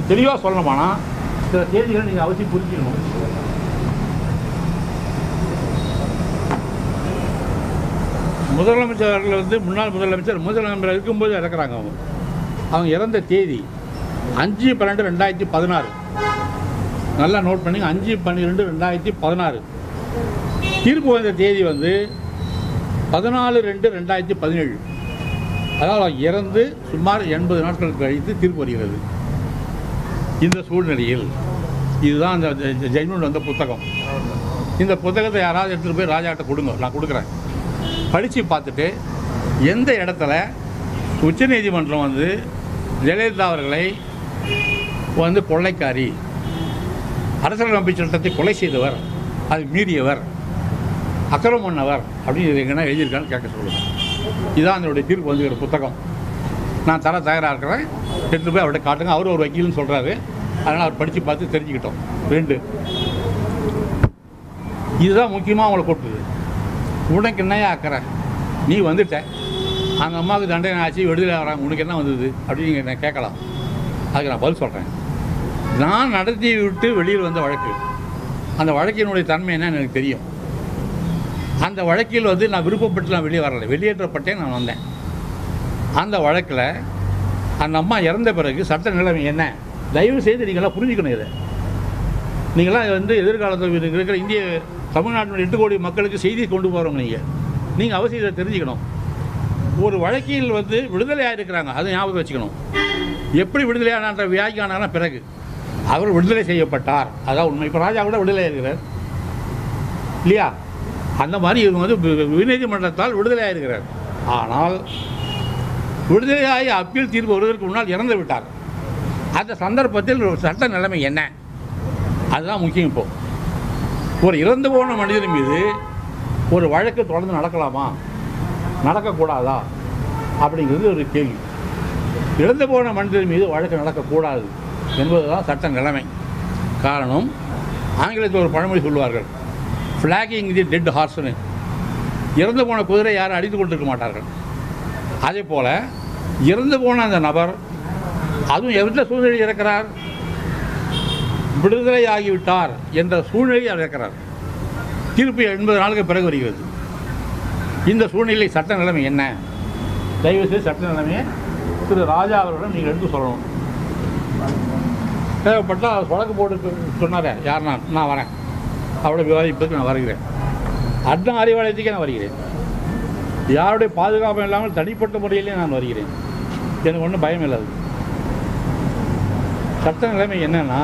தெளிவாக சொல்லணுமானா சில தேதிகளை நீங்கள் அவசியம் புரிஞ்சுக்கணும் முதலமைச்சர் அவர்கள் வந்து முன்னாள் முதலமைச்சர் முதலமைச்சர் இருக்கும்போது இறக்குறாங்க அவங்க அவங்க இறந்த தேதி அஞ்சு பன்னெண்டு ரெண்டாயிரத்தி பதினாறு நல்லா நோட் பண்ணி அஞ்சு பன்னிரெண்டு ரெண்டாயிரத்தி பதினாறு தீர்ப்பு வந்த தேதி வந்து பதினாலு ரெண்டு ரெண்டாயிரத்தி பதினேழு அதாவது அவர் இறந்து சுமார் எண்பது நாட்கள் கழித்து தீர்ப்பு வருகிறது இந்த சூழ்நிலையில் இதுதான் அந்த ஜெய்மன் வந்த புத்தகம் இந்த புத்தகத்தை யாராவது எடுத்துகிட்டு போய் ராஜாட்ட கொடுங்க நான் கொடுக்குறேன் படித்து பார்த்துட்டு எந்த இடத்துல உச்சநீதிமன்றம் வந்து ஜெயலலிதா அவர்களை வந்து கொள்ளைக்காரி அரசியலமைப்பு சட்டத்தை கொலை செய்தவர் அது மீறியவர் அக்கிரமம் பண்ணவர் அப்படின்னு இது எங்கன்னா எழுதியிருக்கான்னு கேட்க சொல்லுங்கள் இதுதான் அதனுடைய தீர்ப்பு வந்துக்கிற புத்தகம் நான் தர தயாராக இருக்கிறேன் எடுத்துகிட்டு போய் அவர்கிட்ட காட்டுங்க அவர் ஒரு வக்கீல்னு சொல்கிறாரு அதனால் அவர் படித்து பார்த்து தெரிஞ்சுக்கிட்டோம் ரெண்டு இதுதான் முக்கியமாக அவங்கள கூப்பிட்டுது உனக்கு என்னையா அக்கறை நீ வந்துட்ட அந்த அம்மாவுக்கு தண்டனை ஆச்சு விடுதலை ஆகிறாங்க உனக்கு என்ன வந்தது அப்படின்னு நீங்கள் என்ன கேட்கலாம் அதுக்கு நான் பதில் சொல்கிறேன் நான் நடத்தி விட்டு வெளியில் வந்த வழக்கு அந்த வழக்கினுடைய தன்மை என்னன்னு எனக்கு தெரியும் அந்த வழக்கில் வந்து நான் விருப்பப்பட்டு நான் வெளியே வரலை வெளியேற்றப்பட்டேன் நான் வந்தேன் அந்த வழக்கில் அந்த அம்மா இறந்த பிறகு சட்ட நிலைமை என்ன தயவு செய்து நீங்களாம் புரிஞ்சுக்கணும் இதை நீங்களாம் வந்து எதிர்காலத்தில் இருக்கிற இந்திய தமிழ்நாட்டினுடைய எட்டு கோடி மக்களுக்கு செய்தி கொண்டு போகிறவங்க நீங்கள் நீங்கள் அவசியம் இதை தெரிஞ்சுக்கணும் ஒரு வழக்கில் வந்து விடுதலையாக இருக்கிறாங்க அதை ஞாபகம் வச்சுக்கணும் எப்படி விடுதலையானான்ற வியாக்கியானா பிறகு அவர் விடுதலை செய்யப்பட்டார் அதான் உண்மை இப்போ ராஜா கூட விடுதலை இருக்கிறார் இல்லையா அந்த மாதிரி இவங்க வந்து வி- உயர்நீதிமன்றத்தால் விடுதலையாக இருக்கிறார் ஆனால் விடுதலையாகி அப்பீல் தீர்ப்பு வருவதற்கு முன்னால் இறந்து விட்டார் அந்த சந்தர்ப்பத்தில் ஒரு சட்ட நிலைமை என்ன அதுதான் முக்கியம் இப்போ ஒரு இறந்து போன மனிதன் மீது ஒரு வழக்கு தொடர்ந்து நடக்கலாமா நடக்கக்கூடாதா அப்படிங்கிறது ஒரு கேள்வி இறந்து போன மனிதன் மீது வழக்கு நடக்கக்கூடாது என்பதுதான் சட்ட நிலைமை காரணம் ஆங்கிலத்தில் ஒரு பழமொழி சொல்லுவார்கள் ஃப்ளாகிங் தி டெட் ஹார்ஸ்னு இறந்து போன குதிரை யாரும் அடித்து கொண்டிருக்க மாட்டார்கள் அதே போல் இறந்து போன அந்த நபர் அதுவும் எந்த சூழ்நிலையில் இருக்கிறார் விடுதலை ஆகிவிட்டார் என்ற சூழ்நிலையில் அவர் இருக்கிறார் தீர்ப்பு எண்பது நாளுக்கு பிறகு வருகிறது இந்த சூழ்நிலை சட்ட நிலைமை என்ன தயவு செய்து சட்ட நிலைமையை திரு ராஜா அவர்களிடம் நீங்கள் எடுத்து சொல்லணும் தேவைப்பட்டால் அவர் வழக்கு போட்டு சொன்னாரே யார் நான் நான் வரேன் அவரோட விவாதிப்பதற்கு நான் வருகிறேன் அண்ணா அறிவாலயத்துக்கே நான் வருகிறேன் யாருடைய பாதுகாப்பும் இல்லாமல் தனிப்பட்ட முறையிலே நான் வருகிறேன் எனக்கு ஒன்றும் பயம் இல்லாது சட்ட நிலைமை என்னன்னா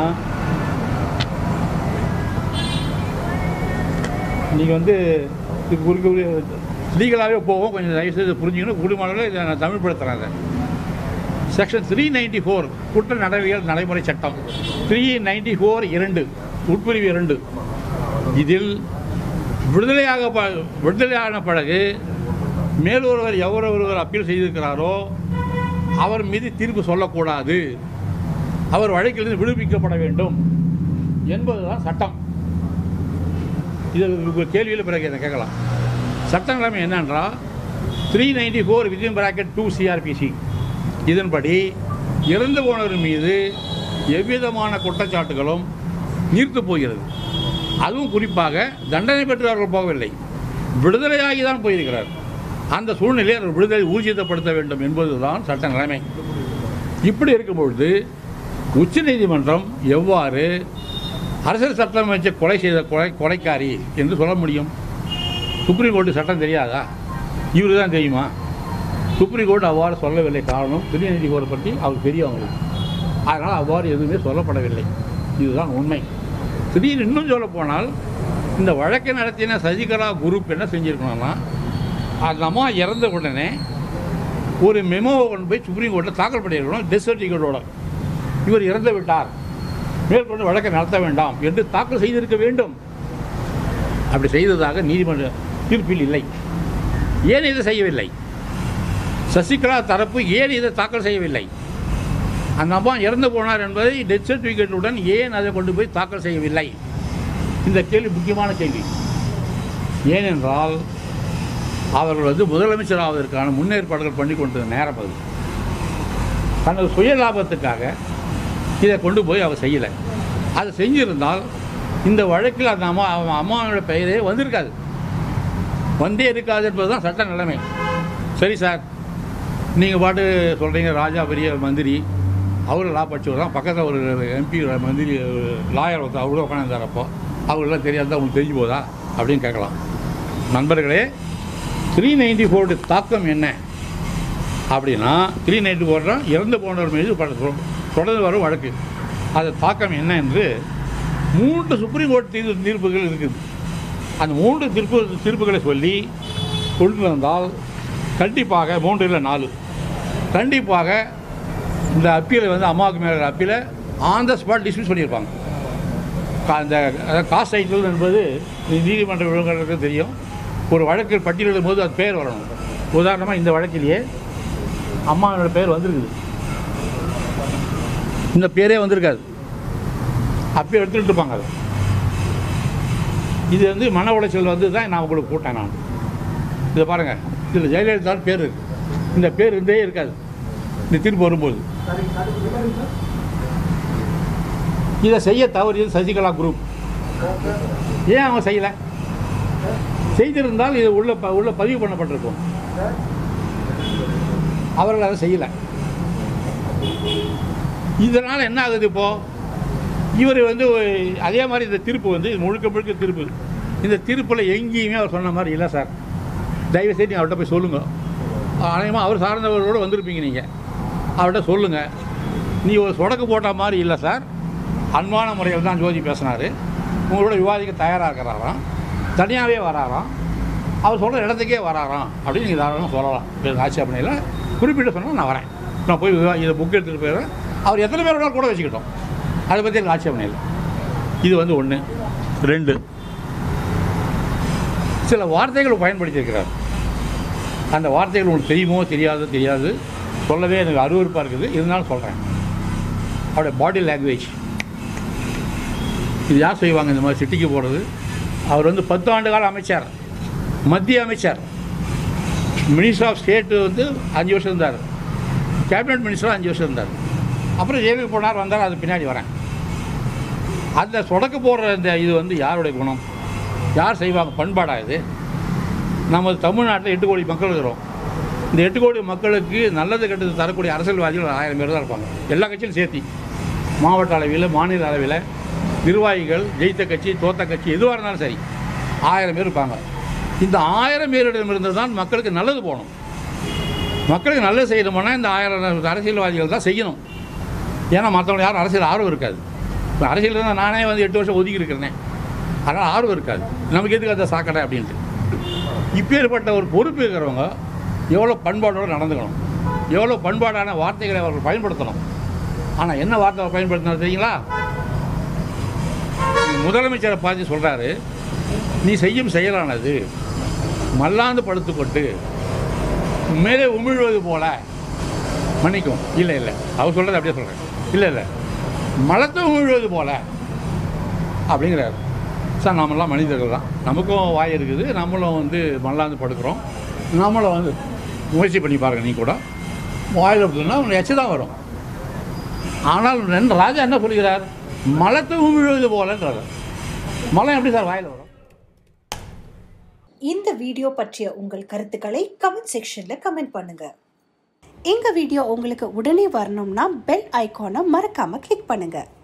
நீங்கள் வந்து இது குறுக்கு லீகலாகவே போவோம் கொஞ்சம் தயவுசெய்து புரிஞ்சுக்கணும் குடிமக்களில் இதை நான் தமிழ் படுத்துகிறேன் அதை செக்ஷன் த்ரீ நைன்டி ஃபோர் குற்ற நடவடிக்கைகள் நடைமுறை சட்டம் த்ரீ நைன்டி ஃபோர் இரண்டு உட்பிரிவு இரண்டு இதில் விடுதலையாக ப விடுதலையான பிறகு மேலொருவர் எவர் ஒருவர் அப்பீல் செய்திருக்கிறாரோ அவர் மீது தீர்ப்பு சொல்லக்கூடாது அவர் வழக்கிலிருந்து விடுவிக்கப்பட வேண்டும் என்பதுதான் சட்டம் இது உங்கள் கேள்வியில் பிறகு இதை கேட்கலாம் சட்ட நிலைமை என்னென்றால் three ninety four within bracket two CrPC இதன்படி இறந்து போனவர் மீது எவ்விதமான குற்றச்சாட்டுகளும் நீர்த்து போகிறது அதுவும் குறிப்பாக தண்டனை பெற்று அவர்கள் போகவில்லை விடுதலையாகி தான் போயிருக்கிறார் அந்த சூழ்நிலையை அவர் விடுதலை ஊர்ஜிதப்படுத்த வேண்டும் என்பதுதான் சட்ட நிலைமை இப்படி இருக்கும்பொழுது உச்சநீதிமன்றம் எவ்வாறு அரசியல் சட்டம் வச்சு கொலை செய்த கொலை கொலைக்காரி என்று சொல்ல முடியும் சுப்ரீம் கோர்ட்டு சட்டம் தெரியாதா இவரு தான் தெரியுமா சுப்ரீம் கோர்ட் அவ்வாறு சொல்லவில்லை காரணம் திருநீதி கோரை பற்றி அவருக்கு தெரியும் அவங்களுக்கு அதனால் அவ்வாறு எதுவுமே சொல்லப்படவில்லை இதுதான் உண்மை திடீர்னு இன்னும் சொல்ல போனால் இந்த வழக்கை நடத்தின சசிகலா குரூப் என்ன செஞ்சுருக்கணும்னா அந்த அம்மா இறந்த உடனே ஒரு மெமோவை கொண்டு போய் சுப்ரீம் கோர்ட்டில் தாக்கல் பண்ணியிருக்கணும் டெத் சர்டிஃபிகேட்டோட இவர் இறந்து விட்டார் மேற்கொண்டு வழக்கை நடத்த வேண்டாம் என்று தாக்கல் செய்திருக்க வேண்டும் அப்படி செய்ததாக நீதிமன்ற தீர்ப்பில் இல்லை ஏன் இதை செய்யவில்லை சசிகலா தரப்பு ஏன் இதை தாக்கல் செய்யவில்லை அந்த அம்மா இறந்து போனார் என்பதை டெத் சர்டிஃபிகேட்டுடன் ஏன் அதை கொண்டு போய் தாக்கல் செய்யவில்லை இந்த கேள்வி முக்கியமான கேள்வி ஏனென்றால் அவர்கள் வந்து முதலமைச்சர் ஆவதற்கான முன்னேற்பாடுகள் பண்ணி கொண்டிருந்த நேரம் அது தனது சுய லாபத்துக்காக இதை கொண்டு போய் அவர் செய்யலை அதை செஞ்சிருந்தால் இந்த வழக்கில் அந்த அம்மா அவன் அம்மாவோட பெயரே வந்திருக்காது வந்தே இருக்காது என்பது தான் சட்ட நிலைமை சரி சார் நீங்கள் பாட்டு சொல்கிறீங்க ராஜா பெரிய மந்திரி அவர் லா படிச்சவர் தான் பக்கத்தில் ஒரு எம்பி மந்திரி லாயர் ஒருத்தர் அவரும் உட்காந்துருந்தார் அப்போ அவர்களெலாம் தெரியாத உங்களுக்கு தெரிஞ்சு போதா அப்படின்னு கேட்கலாம் நண்பர்களே த்ரீ நைன்டி ஃபோர்டு தாக்கம் என்ன அப்படின்னா த்ரீ நைன்டி ஃபோர் தான் இறந்து போனவர் மீது பட- தொ- தொடர்ந்து வரும் வழக்கு அது தாக்கம் என்ன என்று மூன்று சுப்ரீம் கோர்ட் தீர்ப்பு தீர்ப்புகள் இருக்குது அந்த மூன்று தீர்ப்பு தீர்ப்புகளை சொல்லி கொண்டு வந்தால் கண்டிப்பாக மூன்று இல்லை நாலு கண்டிப்பாக இந்த அப்பீலை வந்து அம்மாவுக்கு மேலே அப்பீலை ஆன் த ஸ்பாட் டிஸ்மிஸ் பண்ணியிருப்பாங்க கா- அந்த காஸ்ட் டைட்டில் என்பது நீ- நீதிமன்ற விவகாரங்களுக்கு தெரியும் ஒரு வழக்கில் பட்டியலிடும் போது அது பேர் வரணும் உதாரணமாக இந்த வழக்கிலேயே அம்மாவோட பேர் வந்திருக்குது இந்த பேரே வந்திருக்காது அப்பயே எடுத்துகிட்டு இருப்பாங்க அதை இது வந்து மன உளைச்சல் வந்து தான் நான் உங்களுக்கு கூட்டேன் நான் இதை பாருங்கள் இதில் ஜெயலலிதா பேர் இருக்கு இந்த பேர் இருந்தே இருக்காது இந்த தீர்ப்பு வரும்போது இதை செய்ய தவறியது சசிகலா குரூப் ஏன் அவங்க செய்யலை செய்திருந்தால் இது உள்ள ப- உள்ள பதிவு பண்ணப்பட்டிருக்கும் அவர்கள் அதை செய்யலை இதனால் என்ன ஆகுது இப்போது இவர் வந்து ஒரு- அதே மாதிரி இந்த தீர்ப்பு வந்து இது முழுக்க முழுக்க தீர்ப்பு இந்த தீர்ப்பில் எங்கேயுமே அவர் சொன்ன மாதிரி இல்லை சார் தயவு செய்து நீங்கள் அவர்கிட்ட போய் சொல்லுங்கள் அநேகமாக அவர் சார்ந்தவர்களோடு வந்திருப்பீங்க நீங்கள் அவர்கிட்ட சொல்லுங்கள் நீ ஒரு சொடக்கு போட்ட மாதிரி இல்லை சார் அன்பான முறையில் தான் ஜோதி பேசினார் உங்களோட விவாதிக்க தயாராக இருக்கிறாராம் தனியாகவே வராராம் அவர் சொல்கிற இடத்துக்கே வராராம் அப்படின்னு நீங்கள் தாராளமாக சொல்லலாம் இது ஆட்சேபனை இல்லை குறிப்பிட்டு சொன்னால் நான் வரேன் நான் போய் விவா இதை புக் எடுத்துகிட்டு போயிடுறேன் அவர் எத்தனை பேர் வேணாலும் கூட வச்சுக்கிட்டோம் அதை பற்றி எனக்கு ஆட்சேபனை இல்லை இது வந்து ஒன்று ரெண்டு சில வார்த்தைகளை பயன்படுத்தியிருக்கிறார் அந்த வார்த்தைகள் உங்களுக்கு தெரியுமோ தெரியாதோ தெரியாது சொல்லவே எனக்கு அருவருப்பாக இருக்குது இருந்தாலும் சொல்கிறேன் அவருடைய பாடி லாங்குவேஜ் இது யார் செய்வாங்க இந்த மாதிரி சிட்டிக்கு போகிறது அவர் வந்து பத்து ஆண்டு கால அமைச்சர் மத்திய அமைச்சர் மினிஸ்டர் ஆஃப் ஸ்டேட்டு வந்து அஞ்சு வருஷம் இருந்தார் கேபினட் மினிஸ்டர் அஞ்சு வருஷம் இருந்தார் அப்புறம் ஜெயிலுக்கு போனார் வந்தார் அது பின்னாடி வரேன் அந்த சொடக்கு போடுற இந்த இது வந்து யாருடைய குணம் யார் செய்வாங்க பண்பாடா இது நம்ம தமிழ்நாட்டில் எட்டு கோடி மக்கள் இருக்கிறோம் இந்த எட்டு கோடி மக்களுக்கு நல்லது கெட்டது தரக்கூடிய அரசியல்வாதிகள் ஒரு ஆயிரம் பேர் தான் இருப்பாங்க எல்லா கட்சியும் சேர்த்தி மாவட்ட அளவில் மாநில அளவில் நிர்வாகிகள் ஜெயித்த கட்சி தோத்த கட்சி எதுவாக இருந்தாலும் சரி ஆயிரம் பேர் இருப்பாங்க இந்த ஆயிரம் பேரிடமிருந்து தான் மக்களுக்கு நல்லது போகணும் மக்களுக்கு நல்லது செய்யணும்னா இந்த ஆயிரம் அரசியல்வாதிகள் தான் செய்யணும் ஏன்னா மற்றவங்க யாரும் அரசியல் ஆர்வம் இருக்காது இப்போ அரசியல் இருந்தால் நானே வந்து எட்டு வருஷம் ஒதுக்கி இருக்கிறேனே அதனால் ஆர்வம் இருக்காது நமக்கு எதுக்கு அந்த சாக்கடை அப்படின்ட்டு இப்பேற்பட்ட ஒரு பொறுப்பு இருக்கிறவங்க எவ்வளோ பண்பாடோடு நடந்துக்கணும் எவ்வளோ பண்பாடான வார்த்தைகளை அவர்கள் பயன்படுத்தணும் ஆனால் என்ன வார்த்தை பயன்படுத்தினா தெரியுங்களா முதலமைச்சரை பார்த்து சொல்கிறாரு நீ செய்யும் செயலானது மல்லாந்து படுத்துக்கொண்டு மேலே உமிழ்வது போல மன்னிக்கும் இல்லை இல்லை அவர் சொல்கிறது அப்படியே சொல்கிறேன் இல்லை இல்லை மலத்தை உமிழ்வது போல அப்படிங்கிறாரு சார் நாமெல்லாம் மனிதர்கள் தான் நமக்கும் வாய் இருக்குது நம்மளும் வந்து மல்லாந்து படுக்கிறோம் நம்மளும் வந்து முயற்சி பண்ணி பாருங்கள் நீ கூட வாயில் அப்படின்னா உங்களுக்கு எச்சு தான் வரும் ஆனால் ரெண்டு ராஜா என்ன சொல்கிறார் மலத்தை உமிழ்வது போலன்றார் மலம் எப்படி சார் வாயில் வரும் இந்த வீடியோ பற்றிய உங்கள் கருத்துக்களை கமெண்ட் செக்ஷன்ல கமெண்ட் பண்ணுங்க எங்க வீடியோ உங்களுக்கு உடனே வரணும்னா பெல் ஐகானை மறக்காம கிளிக் பண்ணுங்க